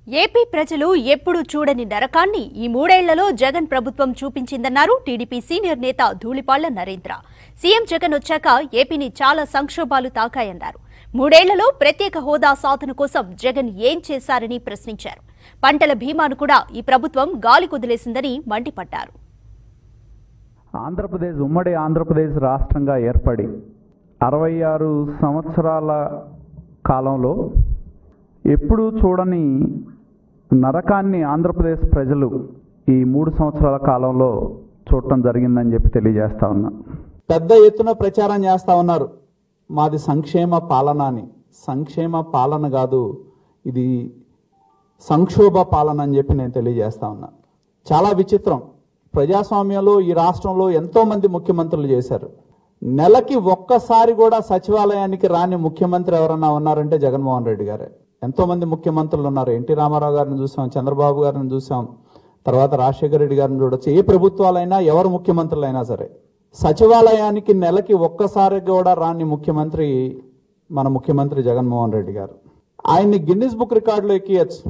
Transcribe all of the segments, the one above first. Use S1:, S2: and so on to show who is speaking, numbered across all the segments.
S1: AP ప్రజలు ఎప్పుడూ చూడని నరకాన్ని ఈ మూడేళ్లలో జగన్ ప్రభుత్వం చూపించిందన్నారు టీడీపీ సీనియర్ నేత ధూళిపాళ్ల నరేంద్ర సీఎం జగన్ వచ్చాక ఏపీని చాలా సంక్షోభాలు తాకాయన్నారు మూడేళ్లలో ప్రత్యేక హోదా సాధన కోసం జగన్ ఏం చేశారని ప్రశ్నించారు పంటల బీమాను కూడా ఈ ప్రభుత్వం గాలి కుదిలేసిందని మండిపడ్డారు
S2: ఆంధ్రప్రదేశ్ ఉమ్మడి ఆంధ్రప్రదేశ్ రాష్ట్రంగా ఏర్పడి అరవై ఆరు సంవత్సరాల కాలంలో ఎప్పుడూ చూడని నరకాన్ని ఆంధ్రప్రదేశ్ ప్రజలు ఈ మూడు సంవత్సరాల కాలంలో చూడటం జరిగిందని చెప్పి తెలియజేస్తా ఉన్నా
S3: పెద్ద ఎత్తున ప్రచారం చేస్తా ఉన్నారు మాది సంక్షేమ పాలన అని సంక్షేమ పాలన కాదు ఇది సంక్షోభ పాలన అని చెప్పి నేను తెలియజేస్తా ఉన్నా చాలా విచిత్రం ప్రజాస్వామ్యంలో ఈ రాష్ట్రంలో ఎంతో మంది ముఖ్యమంత్రులు చేశారు నెలకి ఒక్కసారి కూడా సచివాలయానికి రాని ముఖ్యమంత్రి ఎవరన్నా ఉన్నారంటే జగన్మోహన్ రెడ్డి గారే ఎంతో మంది ముఖ్యమంత్రులు ఉన్నారు ఎన్టీ రామారావు గారిని చూసాం చంద్రబాబు గారిని చూసాం తర్వాత రాజశేఖర రెడ్డి గారిని చూడొచ్చు ఏ ప్రభుత్వాలైనా ఎవరు ముఖ్యమంత్రులైనా సరే సచివాలయానికి నెలకి ఒక్కసారి కూడా రాని ముఖ్యమంత్రి మన ముఖ్యమంత్రి జగన్మోహన్ రెడ్డి గారు ఆయన్ని గిన్నిస్ బుక్ రికార్డులో ఎక్కియచ్చు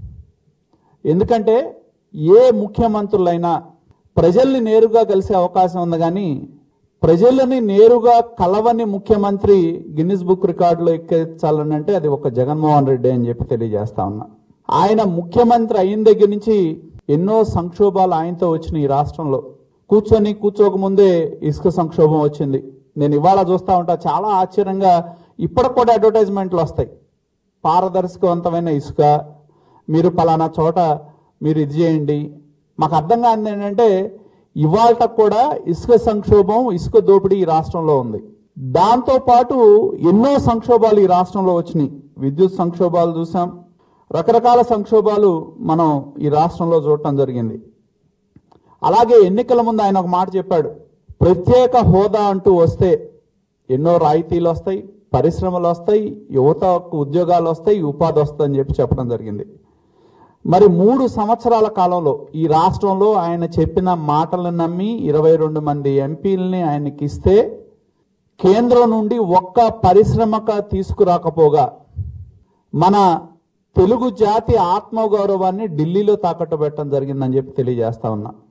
S3: ఎందుకంటే ఏ ముఖ్యమంత్రులైనా ప్రజల్ని నేరుగా కలిసే అవకాశం ఉంది కానీ ప్రజలని నేరుగా కలవని ముఖ్యమంత్రి గిన్నిస్ బుక్ రికార్డులో ఎక్కించాలని అంటే అది ఒక జగన్మోహన్ రెడ్డి అని చెప్పి తెలియజేస్తా ఉన్నా ఆయన ముఖ్యమంత్రి అయిన దగ్గర నుంచి ఎన్నో సంక్షోభాలు ఆయనతో వచ్చినాయి ఈ రాష్ట్రంలో కూర్చొని కూర్చోకముందే ఇసుక సంక్షోభం వచ్చింది నేను ఇవాళ చూస్తా ఉంటా చాలా ఆశ్చర్యంగా ఇప్పటికి కూడా అడ్వర్టైజ్మెంట్లు వస్తాయి పారదర్శకవంతమైన ఇసుక మీరు పలానా చోట మీరు ఇది చేయండి మాకు అర్థం కానిది ఏంటంటే ఇవాళ కూడా ఇసుక సంక్షోభం ఇసుక దోపిడీ ఈ రాష్ట్రంలో ఉంది దాంతో పాటు ఎన్నో సంక్షోభాలు ఈ రాష్ట్రంలో వచ్చినాయి విద్యుత్ సంక్షోభాలు చూసాం రకరకాల సంక్షోభాలు మనం ఈ రాష్ట్రంలో చూడటం జరిగింది అలాగే ఎన్నికల ముందు ఆయన ఒక మాట చెప్పాడు ప్రత్యేక హోదా అంటూ వస్తే ఎన్నో రాయితీలు వస్తాయి పరిశ్రమలు వస్తాయి యువతకు ఉద్యోగాలు వస్తాయి ఉపాధి వస్తుంది అని చెప్పి చెప్పడం జరిగింది మరి మూడు సంవత్సరాల కాలంలో ఈ రాష్ట్రంలో ఆయన చెప్పిన మాటలను నమ్మి ఇరవై రెండు మంది ఎంపీలని ఆయనకి ఇస్తే కేంద్రం నుండి ఒక్క పరిశ్రమక తీసుకురాకపోగా మన తెలుగు జాతి ఆత్మగౌరవాన్ని ఢిల్లీలో తాకట్టు పెట్టడం జరిగిందని చెప్పి తెలియజేస్తా ఉన్నా